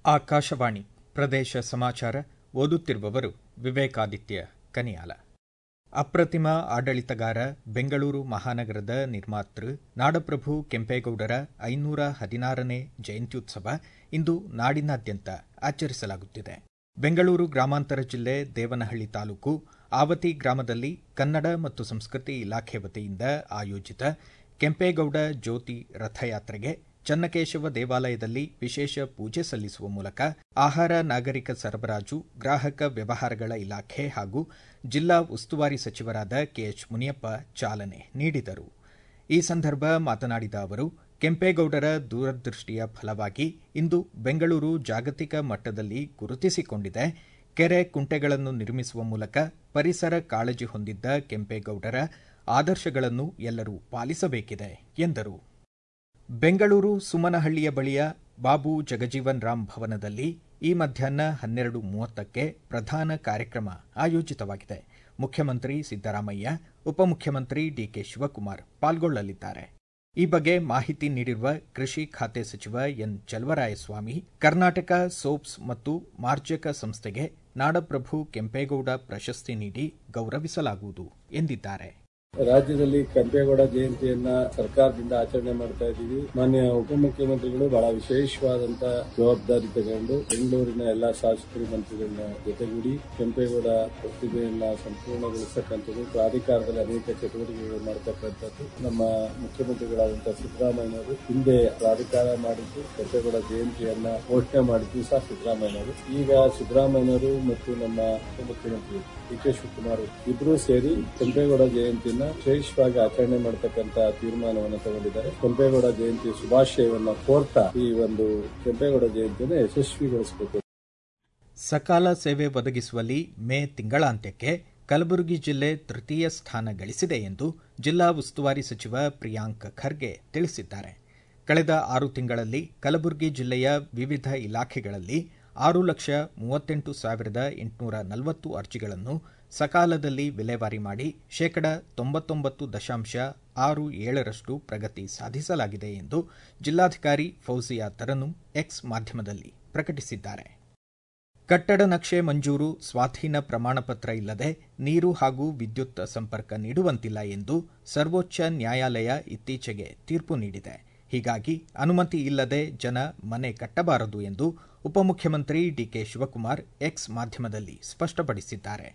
ಆಕಾಶವಾಣಿ ಪ್ರದೇಶ ಸಮಾಚಾರ ಓದುತ್ತಿರುವವರು ವಿವೇಕಾದಿತ್ಯ ಕನಿಯಾಲ ಅಪ್ರತಿಮ ಆಡಳಿತಗಾರ ಬೆಂಗಳೂರು ಮಹಾನಗರದ ನಿರ್ಮಾತೃ ನಾಡಪ್ರಭು ಕೆಂಪೇಗೌಡರ ಐನೂರ ಹದಿನಾರನೇ ಜಯಂತ್ಯುತ್ಸವ ಇಂದು ನಾಡಿನಾದ್ಯಂತ ಆಚರಿಸಲಾಗುತ್ತಿದೆ ಬೆಂಗಳೂರು ಗ್ರಾಮಾಂತರ ಜಿಲ್ಲೆ ದೇವನಹಳ್ಳಿ ತಾಲೂಕು ಆವತಿ ಗ್ರಾಮದಲ್ಲಿ ಕನ್ನಡ ಮತ್ತು ಸಂಸ್ಕೃತಿ ಇಲಾಖೆ ವತಿಯಿಂದ ಆಯೋಜಿತ ಕೆಂಪೇಗೌಡ ಜ್ಯೋತಿ ರಥಯಾತ್ರೆಗೆ ಚನ್ನಕೇಶವ ದೇವಾಲಯದಲ್ಲಿ ವಿಶೇಷ ಪೂಜೆ ಸಲ್ಲಿಸುವ ಮೂಲಕ ಆಹಾರ ನಾಗರಿಕ ಸರಬರಾಜು ಗ್ರಾಹಕ ವ್ಯವಹಾರಗಳ ಇಲಾಖೆ ಹಾಗೂ ಜಿಲ್ಲಾ ಉಸ್ತುವಾರಿ ಸಚಿವರಾದ ಕೆಎಚ್ ಮುನಿಯಪ್ಪ ಚಾಲನೆ ನೀಡಿದರು ಈ ಸಂದರ್ಭ ಮಾತನಾಡಿದ ಅವರು ಕೆಂಪೇಗೌಡರ ದೂರದೃಷ್ಟಿಯ ಫಲವಾಗಿ ಇಂದು ಬೆಂಗಳೂರು ಜಾಗತಿಕ ಮಟ್ಟದಲ್ಲಿ ಗುರುತಿಸಿಕೊಂಡಿದೆ ಕೆರೆ ಕುಂಟೆಗಳನ್ನು ನಿರ್ಮಿಸುವ ಮೂಲಕ ಪರಿಸರ ಕಾಳಜಿ ಹೊಂದಿದ್ದ ಕೆಂಪೇಗೌಡರ ಆದರ್ಶಗಳನ್ನು ಎಲ್ಲರೂ ಪಾಲಿಸಬೇಕಿದೆ ಎಂದರು ಬೆಂಗಳೂರು ಸುಮನಹಳ್ಳಿಯ ಬಳಿಯ ಬಾಬು ಜಗಜೀವನ್ ರಾಮ್ ಭವನದಲ್ಲಿ ಈ ಮಧ್ಯಾಹ್ನ ಹನ್ನೆರಡು ಮೂವತ್ತಕ್ಕೆ ಪ್ರಧಾನ ಕಾರ್ಯಕ್ರಮ ಆಯೋಜಿತವಾಗಿದೆ ಮುಖ್ಯಮಂತ್ರಿ ಸಿದ್ದರಾಮಯ್ಯ ಉಪಮುಖ್ಯಮಂತ್ರಿ ಡಿಕೆ ಶಿವಕುಮಾರ್ ಪಾಲ್ಗೊಳ್ಳಲಿದ್ದಾರೆ ಈ ಬಗ್ಗೆ ಮಾಹಿತಿ ನೀಡಿರುವ ಕೃಷಿ ಖಾತೆ ಸಚಿವ ಎನ್ ಚಲವರಾಯಸ್ವಾಮಿ ಕರ್ನಾಟಕ ಸೋಪ್ಸ್ ಮತ್ತು ಮಾರ್ಜಕ ಸಂಸ್ಥೆಗೆ ನಾಡಪ್ರಭು ಕೆಂಪೇಗೌಡ ಪ್ರಶಸ್ತಿ ನೀಡಿ ಗೌರವಿಸಲಾಗುವುದು ಎಂದಿದ್ದಾರೆ ರಾಜ್ಯದಲ್ಲಿ ಕೆಂಪೇಗೌಡ ಜಯಂತಿಯನ್ನ ಸರ್ಕಾರದಿಂದ ಆಚರಣೆ ಮಾಡ್ತಾ ಇದ್ದೀವಿ ಮಾನ್ಯ ಉಪಮುಖ್ಯಮಂತ್ರಿಗಳು ಬಹಳ ವಿಶೇಷವಾದಂತ ಜವಾಬ್ದಾರಿ ತಗೊಂಡು ಬೆಂಗಳೂರಿನ ಎಲ್ಲಾ ಶಾಸಕರು ಮಂತ್ರಿಗಳನ್ನ ಜೊತೆಗೂಡಿ ಕೆಂಪೇಗೌಡ ಪ್ರತಿಭೆಯನ್ನ ಸಂಪೂರ್ಣಗೊಳಿಸತಕ್ಕಂಥದ್ದು ಪ್ರಾಧಿಕಾರದಲ್ಲಿ ಅನೇಕ ಚಟುವಟಿಕೆಗಳು ಮಾಡತಕ್ಕಂಥದ್ದು ನಮ್ಮ ಮುಖ್ಯಮಂತ್ರಿಗಳಾದಂತಹ ಸಿದ್ದರಾಮಯ್ಯನವರು ಹಿಂದೆ ಪ್ರಾಧಿಕಾರ ಮಾಡಿದ್ದು ಕೆಂಪೇಗೌಡ ಜಯಂತಿಯನ್ನ ಘೋಷಣೆ ಮಾಡಿದ್ದು ಸಹ ಸಿದ್ದರಾಮಯ್ಯನವರು ಈಗ ಸಿದ್ದರಾಮಯ್ಯನವರು ಮತ್ತು ನಮ್ಮ ಉಪಮುಖ್ಯಮಂತ್ರಿ ಡಿ ಕೆ ಶಿವಕುಮಾರ್ ಇಬ್ಬರೂ ಸೇರಿ ಕೆಂಪೇಗೌಡ ಜಯಂತಿಯನ್ನ ವಿಶೇಷವಾಗಿ ಆಚರಣೆ ಮಾಡತಕ್ಕಂತ ತೀರ್ಮಾನವನ್ನು ತಗೊಂಡಿದ್ದಾರೆ ಕೆಂಪೇಗೌಡ ಜಯಂತಿ ಶುಭಾಶಯವನ್ನ ಕೋರ್ತಾ ಈ ಒಂದು ಕೆಂಪೇಗೌಡ ಜಯಂತಿಯನ್ನು ಯಶಸ್ವಿಗೊಳಿಸಬೇಕು ಸಕಾಲ ಸೇವೆ ಒದಗಿಸುವಲ್ಲಿ ಮೇ ತಿಂಗಳಾಂತ್ಯಕ್ಕೆ ಕಲಬುರಗಿ ಜಿಲ್ಲೆ ತೃತೀಯ ಸ್ಥಾನ ಗಳಿಸಿದೆ ಎಂದು ಜಿಲ್ಲಾ ಉಸ್ತುವಾರಿ ಸಚಿವ ಪ್ರಿಯಾಂಕ್ ಖರ್ಗೆ ತಿಳಿಸಿದ್ದಾರೆ ಕಳೆದ ಆರು ತಿಂಗಳಲ್ಲಿ ಕಲಬುರಗಿ ಜಿಲ್ಲೆಯ ವಿವಿಧ ಇಲಾಖೆಗಳಲ್ಲಿ ಆರು ಲಕ್ಷ ಮೂವತ್ತೆಂಟು ಸಾವಿರದ ಎಂಟುನೂರ ನಲವತ್ತು ಅರ್ಜಿಗಳನ್ನು ಸಕಾಲದಲ್ಲಿ ವಿಲೇವಾರಿ ಮಾಡಿ ಶೇಕಡ ತೊಂಬತ್ತೊಂಬತ್ತು ದಶಾಂಶ ಆರು ಏಳರಷ್ಟು ಪ್ರಗತಿ ಸಾಧಿಸಲಾಗಿದೆ ಎಂದು ಜಿಲ್ಲಾಧಿಕಾರಿ ಫೌಜಿಯಾ ತರನು ಎಕ್ಸ್ ಮಾಧ್ಯಮದಲ್ಲಿ ಪ್ರಕಟಿಸಿದ್ದಾರೆ ಕಟ್ಟಡ ನಕ್ಷೆ ಮಂಜೂರು ಸ್ವಾಧೀನ ಪ್ರಮಾಣಪತ್ರ ಇಲ್ಲದೆ ನೀರು ಹಾಗೂ ವಿದ್ಯುತ್ ಸಂಪರ್ಕ ನೀಡುವಂತಿಲ್ಲ ಎಂದು ಸರ್ವೋಚ್ಚ ನ್ಯಾಯಾಲಯ ಇತ್ತೀಚೆಗೆ ತೀರ್ಪು ನೀಡಿದೆ ಹೀಗಾಗಿ ಅನುಮತಿ ಇಲ್ಲದೆ ಜನ ಮನೆ ಕಟ್ಟಬಾರದು ಎಂದು ಉಪಮುಖ್ಯಮಂತ್ರಿ ಡಿಕೆ ಶಿವಕುಮಾರ್ ಎಕ್ಸ್ ಮಾಧ್ಯಮದಲ್ಲಿ ಸ್ಪಷ್ಟಪಡಿಸಿದ್ದಾರೆ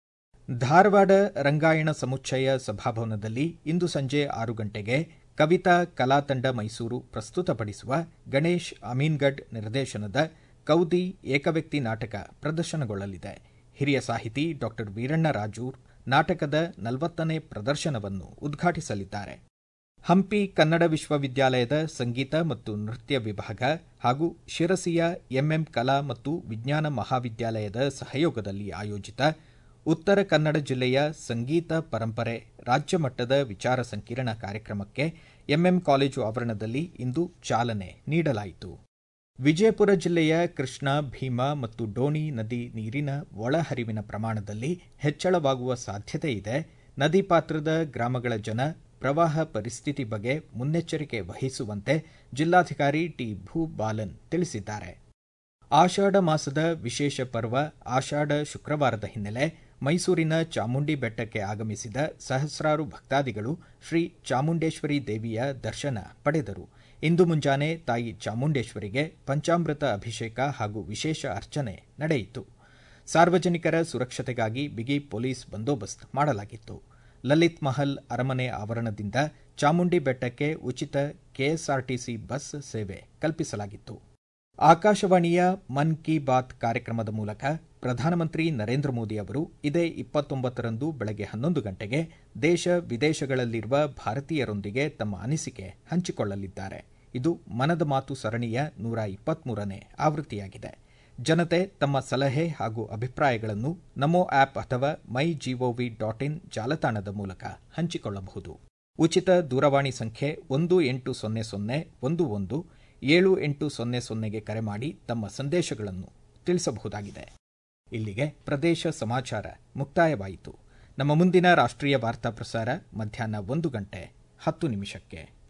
ಧಾರವಾಡ ರಂಗಾಯಣ ಸಮುಚ್ಚಯ ಸಭಾಭವನದಲ್ಲಿ ಇಂದು ಸಂಜೆ ಆರು ಗಂಟೆಗೆ ಕವಿತಾ ಕಲಾತಂಡ ಮೈಸೂರು ಪ್ರಸ್ತುತಪಡಿಸುವ ಗಣೇಶ್ ಅಮೀನ್ಗಢ್ ನಿರ್ದೇಶನದ ಕೌದಿ ಏಕವ್ಯಕ್ತಿ ನಾಟಕ ಪ್ರದರ್ಶನಗೊಳ್ಳಲಿದೆ ಹಿರಿಯ ಸಾಹಿತಿ ಡಾ ವೀರಣ್ಣ ರಾಜೂರ್ ನಾಟಕದ ನಲವತ್ತನೇ ಪ್ರದರ್ಶನವನ್ನು ಉದ್ಘಾಟಿಸಲಿದ್ದಾರೆ ಹಂಪಿ ಕನ್ನಡ ವಿಶ್ವವಿದ್ಯಾಲಯದ ಸಂಗೀತ ಮತ್ತು ನೃತ್ಯ ವಿಭಾಗ ಹಾಗೂ ಶಿರಸಿಯ ಎಂಎಂ ಕಲಾ ಮತ್ತು ವಿಜ್ಞಾನ ಮಹಾವಿದ್ಯಾಲಯದ ಸಹಯೋಗದಲ್ಲಿ ಆಯೋಜಿತ ಉತ್ತರ ಕನ್ನಡ ಜಿಲ್ಲೆಯ ಸಂಗೀತ ಪರಂಪರೆ ರಾಜ್ಯ ಮಟ್ಟದ ವಿಚಾರ ಸಂಕಿರಣ ಕಾರ್ಯಕ್ರಮಕ್ಕೆ ಎಂಎಂ ಕಾಲೇಜು ಆವರಣದಲ್ಲಿ ಇಂದು ಚಾಲನೆ ನೀಡಲಾಯಿತು ವಿಜಯಪುರ ಜಿಲ್ಲೆಯ ಕೃಷ್ಣಾ ಭೀಮಾ ಮತ್ತು ಡೋಣಿ ನದಿ ನೀರಿನ ಒಳಹರಿವಿನ ಪ್ರಮಾಣದಲ್ಲಿ ಹೆಚ್ಚಳವಾಗುವ ಸಾಧ್ಯತೆ ಇದೆ ನದಿ ಪಾತ್ರದ ಗ್ರಾಮಗಳ ಜನ ಪ್ರವಾಹ ಪರಿಸ್ಥಿತಿ ಬಗ್ಗೆ ಮುನ್ನೆಚ್ಚರಿಕೆ ವಹಿಸುವಂತೆ ಜಿಲ್ಲಾಧಿಕಾರಿ ಟಿ ಭೂಬಾಲನ್ ತಿಳಿಸಿದ್ದಾರೆ ಆಷಾಢ ಮಾಸದ ವಿಶೇಷ ಪರ್ವ ಆಷಾಢ ಶುಕ್ರವಾರದ ಹಿನ್ನೆಲೆ ಮೈಸೂರಿನ ಚಾಮುಂಡಿ ಬೆಟ್ಟಕ್ಕೆ ಆಗಮಿಸಿದ ಸಹಸ್ರಾರು ಭಕ್ತಾದಿಗಳು ಶ್ರೀ ಚಾಮುಂಡೇಶ್ವರಿ ದೇವಿಯ ದರ್ಶನ ಪಡೆದರು ಇಂದು ಮುಂಜಾನೆ ತಾಯಿ ಚಾಮುಂಡೇಶ್ವರಿಗೆ ಪಂಚಾಮೃತ ಅಭಿಷೇಕ ಹಾಗೂ ವಿಶೇಷ ಅರ್ಚನೆ ನಡೆಯಿತು ಸಾರ್ವಜನಿಕರ ಸುರಕ್ಷತೆಗಾಗಿ ಬಿಗಿ ಪೊಲೀಸ್ ಬಂದೋಬಸ್ತ್ ಮಾಡಲಾಗಿತ್ತು ಲಲಿತ್ ಮಹಲ್ ಅರಮನೆ ಆವರಣದಿಂದ ಚಾಮುಂಡಿ ಬೆಟ್ಟಕ್ಕೆ ಉಚಿತ ಕೆಎಸ್ಆರ್ಟಿಸಿ ಬಸ್ ಸೇವೆ ಕಲ್ಪಿಸಲಾಗಿತ್ತು ಆಕಾಶವಾಣಿಯ ಮನ್ ಕಿ ಬಾತ್ ಕಾರ್ಯಕ್ರಮದ ಮೂಲಕ ಪ್ರಧಾನಮಂತ್ರಿ ನರೇಂದ್ರ ಮೋದಿ ಅವರು ಇದೇ ಇಪ್ಪತ್ತೊಂಬತ್ತರಂದು ಬೆಳಗ್ಗೆ ಹನ್ನೊಂದು ಗಂಟೆಗೆ ದೇಶ ವಿದೇಶಗಳಲ್ಲಿರುವ ಭಾರತೀಯರೊಂದಿಗೆ ತಮ್ಮ ಅನಿಸಿಕೆ ಹಂಚಿಕೊಳ್ಳಲಿದ್ದಾರೆ ಇದು ಮನದ ಮಾತು ಸರಣಿಯ ನೂರ ಇಪ್ಪತ್ಮೂರನೇ ಆವೃತ್ತಿಯಾಗಿದೆ ಜನತೆ ತಮ್ಮ ಸಲಹೆ ಹಾಗೂ ಅಭಿಪ್ರಾಯಗಳನ್ನು ನಮೋ ಆಪ್ ಅಥವಾ ಮೈ ಜಿಒವಿ ಡಾಟ್ ಇನ್ ಜಾಲತಾಣದ ಮೂಲಕ ಹಂಚಿಕೊಳ್ಳಬಹುದು ಉಚಿತ ದೂರವಾಣಿ ಸಂಖ್ಯೆ ಒಂದು ಎಂಟು ಸೊನ್ನೆ ಸೊನ್ನೆ ಒಂದು ಒಂದು ಏಳು ಎಂಟು ಸೊನ್ನೆ ಸೊನ್ನೆಗೆ ಕರೆ ಮಾಡಿ ತಮ್ಮ ಸಂದೇಶಗಳನ್ನು ತಿಳಿಸಬಹುದಾಗಿದೆ ಇಲ್ಲಿಗೆ ಪ್ರದೇಶ ಸಮಾಚಾರ ಮುಕ್ತಾಯವಾಯಿತು ನಮ್ಮ ಮುಂದಿನ ರಾಷ್ಟ್ರೀಯ ವಾರ್ತಾ ಪ್ರಸಾರ ಮಧ್ಯಾಹ್ನ ಒಂದು ಗಂಟೆ ಹತ್ತು ನಿಮಿಷಕ್ಕೆ